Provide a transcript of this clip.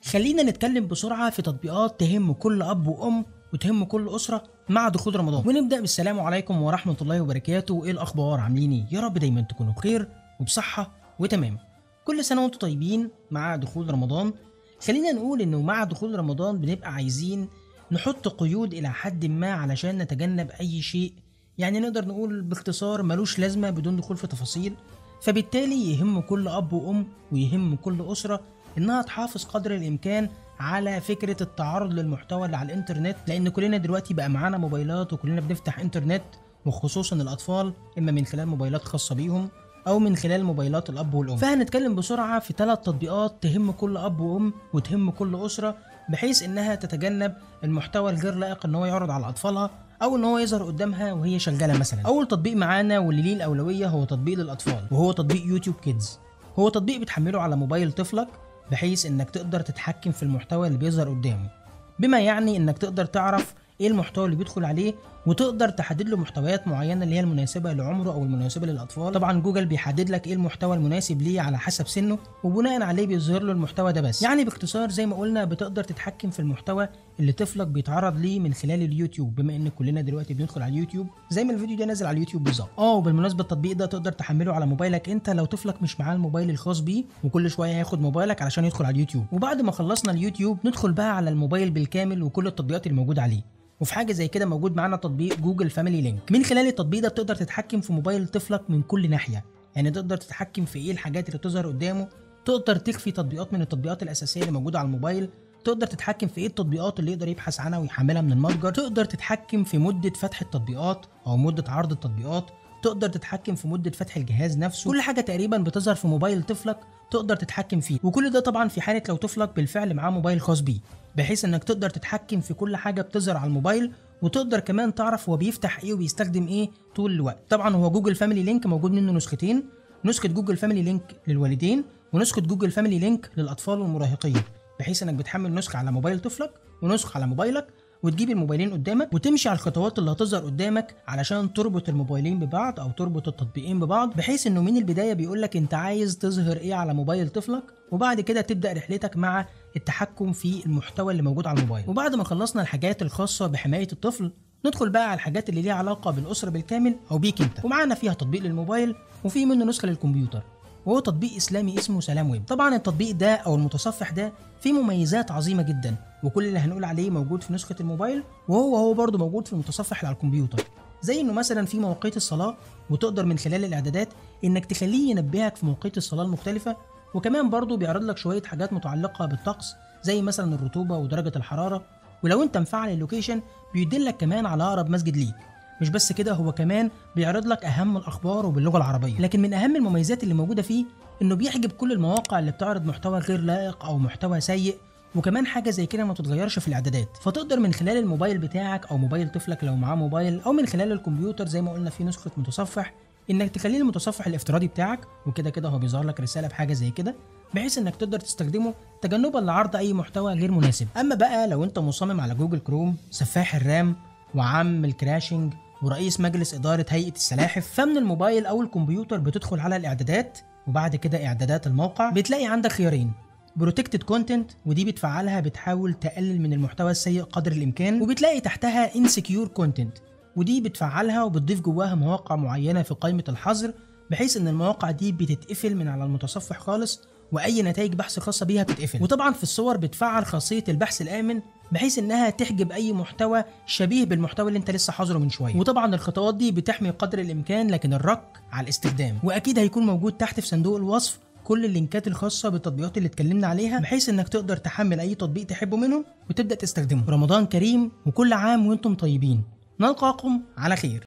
خلينا نتكلم بسرعة في تطبيقات تهم كل أب وأم وتهم كل أسرة مع دخول رمضان ونبدأ بالسلام عليكم ورحمة الله وبركاته إيه الأخبار عاملين إيه؟ يا رب دايما تكونوا بخير وبصحة وتمام كل سنة وانتم طيبين مع دخول رمضان خلينا نقول إنه مع دخول رمضان بنبقى عايزين نحط قيود إلى حد ما علشان نتجنب أي شيء يعني نقدر نقول باختصار ملوش لازمة بدون دخول في تفاصيل فبالتالي يهم كل أب وأم ويهم كل أسرة إنها تحافظ قدر الإمكان على فكرة التعرض للمحتوى اللي على الإنترنت لأن كلنا دلوقتي بقى معانا موبايلات وكلنا بنفتح إنترنت وخصوصا الأطفال إما من خلال موبايلات خاصة بيهم أو من خلال موبايلات الأب والأم فهنتكلم بسرعة في ثلاث تطبيقات تهم كل أب وأم وتهم كل أسرة بحيث إنها تتجنب المحتوى الغير لائق إن هو يعرض على أطفالها او ان هو يظهر قدامها وهي شغاله مثلا اول تطبيق معانا واللي ليه الاولويه هو تطبيق للاطفال وهو تطبيق يوتيوب كيدز هو تطبيق بتحمله على موبايل طفلك بحيث انك تقدر تتحكم في المحتوى اللي بيظهر قدامه بما يعني انك تقدر تعرف ايه المحتوى اللي بيدخل عليه وتقدر تحدد له محتويات معينه اللي هي المناسبه لعمره او المناسبه للاطفال طبعا جوجل بيحدد لك ايه المحتوى المناسب ليه على حسب سنه وبناء عليه بيظهر له المحتوى ده بس يعني باختصار زي ما قلنا بتقدر تتحكم في المحتوى اللي طفلك بيتعرض ليه من خلال اليوتيوب بما ان كلنا دلوقتي بندخل على اليوتيوب زي ما الفيديو ده نازل على اليوتيوب بالظبط اه وبالمناسبه التطبيق ده تقدر تحمله على موبايلك انت لو طفلك مش معاه الموبايل الخاص بيه وكل شويه هياخد موبايلك علشان يدخل على اليوتيوب وبعد ما خلصنا اليوتيوب ندخل بقى على الموبايل بالكامل وكل التطبيقات اللي موجوده عليه وفي حاجه زي كده موجود معانا تطبيق جوجل فاميلي لينك من خلال التطبيق ده بتقدر تتحكم في موبايل طفلك من كل ناحيه يعني تقدر تتحكم في ايه الحاجات اللي بتظهر قدامه تقدر تخفي تطبيقات من التطبيقات الاساسيه اللي موجوده على الموبايل تقدر تتحكم في ايه التطبيقات اللي يقدر يبحث عنها ويحملها من المتجر تقدر تتحكم في مده فتح التطبيقات او مده عرض التطبيقات تقدر تتحكم في مده فتح الجهاز نفسه كل حاجه تقريبا بتظهر في موبايل طفلك تقدر تتحكم فيه وكل ده طبعا في حاله لو طفلك بالفعل معاه موبايل خاص بيه بحيث انك تقدر تتحكم في كل حاجه بتظهر على الموبايل وتقدر كمان تعرف هو بيفتح ايه وبيستخدم ايه طول الوقت طبعا هو جوجل فاميلي لينك موجود منه نسختين نسخه جوجل فاميلي لينك للوالدين ونسخه جوجل فاميلي لينك للاطفال والمراهقين بحيث انك بتحمل نسخه على موبايل طفلك ونسخه على موبايلك وتجيب الموبايلين قدامك وتمشي على الخطوات اللي هتظهر قدامك علشان تربط الموبايلين ببعض او تربط التطبيقين ببعض بحيث انه من البدايه بيقول لك انت عايز تظهر ايه على موبايل طفلك وبعد كده تبدا رحلتك مع التحكم في المحتوى اللي موجود على الموبايل وبعد ما خلصنا الحاجات الخاصه بحمايه الطفل ندخل بقى على الحاجات اللي ليها علاقه بالاسره بالكامل او بيك انت ومعانا فيها تطبيق للموبايل وفي منه نسخه للكمبيوتر وهو تطبيق اسلامي اسمه سلام ويب طبعا التطبيق ده او المتصفح ده فيه مميزات عظيمه جدا وكل اللي هنقول عليه موجود في نسخه الموبايل وهو هو برضه موجود في المتصفح اللي على الكمبيوتر زي انه مثلا في مواقيت الصلاه وتقدر من خلال الاعدادات انك تخليه ينبهك في مواقيت الصلاه المختلفه وكمان برضه بيعرض لك شويه حاجات متعلقه بالطقس زي مثلا الرطوبه ودرجه الحراره ولو انت مفعل اللوكيشن بيدلك كمان على اقرب مسجد ليك مش بس كده هو كمان بيعرض لك اهم الاخبار وباللغه العربيه لكن من اهم المميزات اللي موجوده فيه انه بيحجب كل المواقع اللي بتعرض محتوى غير لائق او محتوى سيء وكمان حاجه زي كده ما بتتغيرش في الاعدادات فتقدر من خلال الموبايل بتاعك او موبايل طفلك لو معاه موبايل او من خلال الكمبيوتر زي ما قلنا في نسخه متصفح انك تخليه المتصفح الافتراضي بتاعك وكده كده هو بيظهر لك رساله بحاجه زي كده بحيث انك تقدر تستخدمه تجنبا لعرض اي محتوى غير مناسب اما بقى لو انت مصمم على جوجل كروم سفاح الرام وعم الكراشنج ورئيس مجلس إدارة هيئة السلاحف فمن الموبايل أو الكمبيوتر بتدخل على الإعدادات وبعد كده إعدادات الموقع بتلاقي عندك خيارين بروتكتد كونتنت ودي بتفعلها بتحاول تقلل من المحتوى السيء قدر الإمكان وبتلاقي تحتها انسكيور كونتنت ودي بتفعلها وبتضيف جواها مواقع معينة في قائمة الحظر بحيث ان المواقع دي بتتقفل من على المتصفح خالص واي نتائج بحث خاصه بيها بتتقفل وطبعا في الصور بتفعل خاصيه البحث الامن بحيث انها تحجب اي محتوى شبيه بالمحتوى اللي انت لسه حاضره من شويه وطبعا الخطوات دي بتحمي قدر الامكان لكن الرك على الاستخدام واكيد هيكون موجود تحت في صندوق الوصف كل اللينكات الخاصة بالتطبيقات اللي اتكلمنا عليها بحيث انك تقدر تحمل اي تطبيق تحبه منهم وتبدأ تستخدمه رمضان كريم وكل عام وانتم طيبين نلقاكم على خير